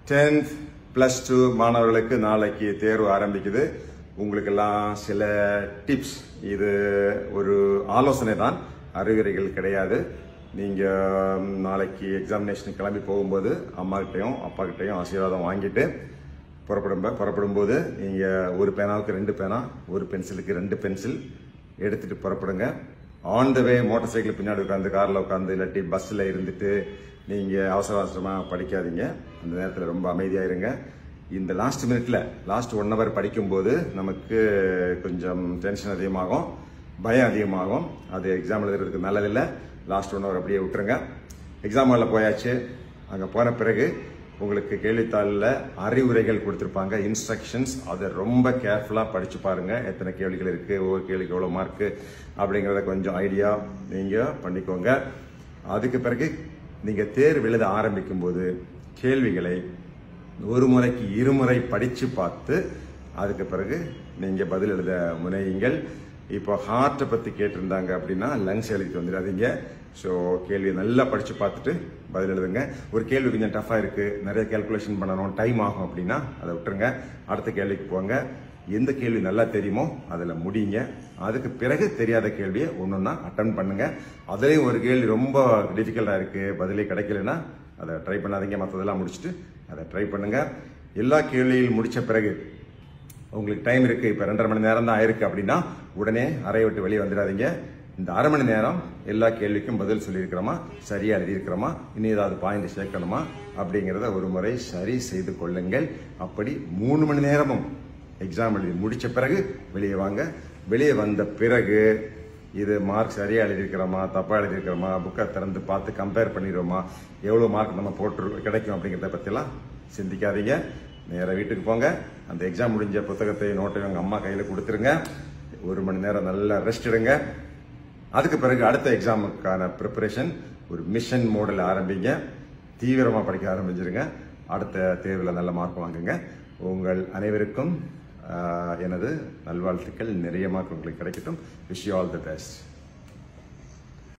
tenth plus two மாணவர்களுக்கு நாளைக்கு தேர்வு ஆரம்பிக்குது உங்களுக்கெல்லாம் சில டிப்ஸ் இது ஒரு ஆலோசனை தான் அறிவுரைகள் கிடையாது நீங்க ம், நாளைக்கு எக்ஸாமினேஷன் கிளம்பி போகும்போது அம்மா கிட்டையும் அப்பா கிட்டையும் ஆசீர்வாதம் வாங்கிட்டு புறப்படும் புறப்படும்போது நீங்க ஒரு பேனாவுக்கு ரெண்டு பேனா ஒரு பென்சிலுக்கு ரெண்டு பென்சில் எடுத்துட்டு புறப்படுங்க on the way motor cycle பின்னாடி உட்காந்து கார்ல உட்காந்து இல்லாட்டி பஸ்ல இருந்துட்டு நீங்க அவசர அவசரமா படிக்காதீங்க அந்த நேரத்தில் ரொம்ப அமைதியா இருங்க இந்த லாஸ்ட் மினிட்ல லாஸ்ட் ஒன் ஹவர் படிக்கும்போது நமக்கு கொஞ்சம் டென்ஷன் அதிகமாகும் பயம் அதிகமாகும் அது எக்ஸாம் எழுதுறதுக்கு நல்லதில்லை லாஸ்ட் ஒன் ஹவர் அப்படியே விட்டுருங்க எக்ஸாம் ஹாலில் போயாச்சு அங்கே போன பிறகு உங்களுக்கு கேள்வித்தாளில் அறிவுரைகள் கொடுத்துருப்பாங்க இன்ஸ்ட்ரக்ஷன்ஸ் அதை ரொம்ப கேர்ஃபுல்லாக படிச்சு பாருங்க எத்தனை கேள்விகள் இருக்கு ஒவ்வொரு கேள்விக்கு எவ்வளோ மார்க்கு அப்படிங்கிறத கொஞ்சம் ஐடியா நீங்கள் பண்ணிக்கோங்க அதுக்கு பிறகு நீங்கள் தேர்வு எழுத ஆரம்பிக்கும் போது கேள்விகளை ஒரு முறைக்கு இருமுறை படிச்சு பார்த்து அதுக்கு பிறகு நீங்க பதில் எழுத முனையுங்கள் இப்போ ஹார்ட்டை பத்தி கேட்டிருந்தாங்க அப்படின்னா லங்ஸ் எழுதிட்டு வந்துடாதீங்க ஸோ கேள்வியை நல்லா படிச்சு பார்த்துட்டு பதில் எழுதுங்க ஒரு கேள்வி கொஞ்சம் டஃபா இருக்கு நிறைய கால்குலேஷன் பண்ணணும் டைம் ஆகும் அப்படின்னா அதை விட்டுருங்க அடுத்த கேள்விக்கு போங்க எந்த கேள்வி நல்லா தெரியுமோ அதில் முடியுங்க அதுக்கு பிறகு தெரியாத கேள்வியை ஒன்றொன்னா அட்டன் பண்ணுங்க அதுலேயும் ஒரு கேள்வி ரொம்ப டிஃபிகல்ட்டாக இருக்கு பதிலே கிடைக்கலன்னா அதை ட்ரை பண்ணாதீங்க மற்றதெல்லாம் முடிச்சுட்டு அதை ட்ரை பண்ணுங்க எல்லா கேள்வியில் முடிச்ச பிறகு உங்களுக்கு டைம் இருக்கு இப்போ ரெண்டரை மணி நேரம் தான் ஆயிருக்கு அப்படின்னா உடனே அறையை விட்டு வெளியே வந்துடாதீங்க இந்த அரை மணி நேரம் எல்லா கேள்விக்கும் பதில் சொல்லியிருக்கிறோமா சரியா எழுதியிருக்கிறோமா இனி ஏதாவது பாயிண்ட் சேர்க்கணுமா அப்படிங்கிறத ஒரு முறை சரி செய்து கொள்ளுங்கள் அப்படி மூணு மணி நேரமும் எக்ஸாம் எழுதி முடிச்ச பிறகு வெளியே வாங்க வெளியே வந்த பிறகு இது மார்க் சரியா எழுதியிருக்கிறோமா தப்பா எழுதியிருக்கிறோமா புக்கை திறந்து பார்த்து கம்பேர் பண்ணிடுவோமா எவ்வளவு மார்க் நம்ம போட்டு கிடைக்கும் அப்படிங்கிறத பத்திலாம் சிந்திக்காதீங்க நேரா வீட்டுக்கு போங்க அந்த எக்ஸாம் முடிஞ்ச புத்தகத்தையும் நோட்டையும் உங்க அம்மா கையில கொடுத்துருங்க ஒரு மணி நேரம் நல்லா ரெஸ்ட் எடுங்க அதுக்கு பிறகு அடுத்த எக்ஸாமுக்கான ப்ரிப்பரேஷன் ஒரு மிஷன் மோடில் ஆரம்பிங்க தீவிரமா படிக்க ஆரம்பிச்சிருங்க அடுத்த தேர்வில் நல்ல மார்க் வாங்குங்க உங்கள் அனைவருக்கும் ஆஹ், எனது நல்வாழ்த்துக்கள் நிறைய மார்க் உங்களுக்கு கிடைக்கட்டும் wish you all the best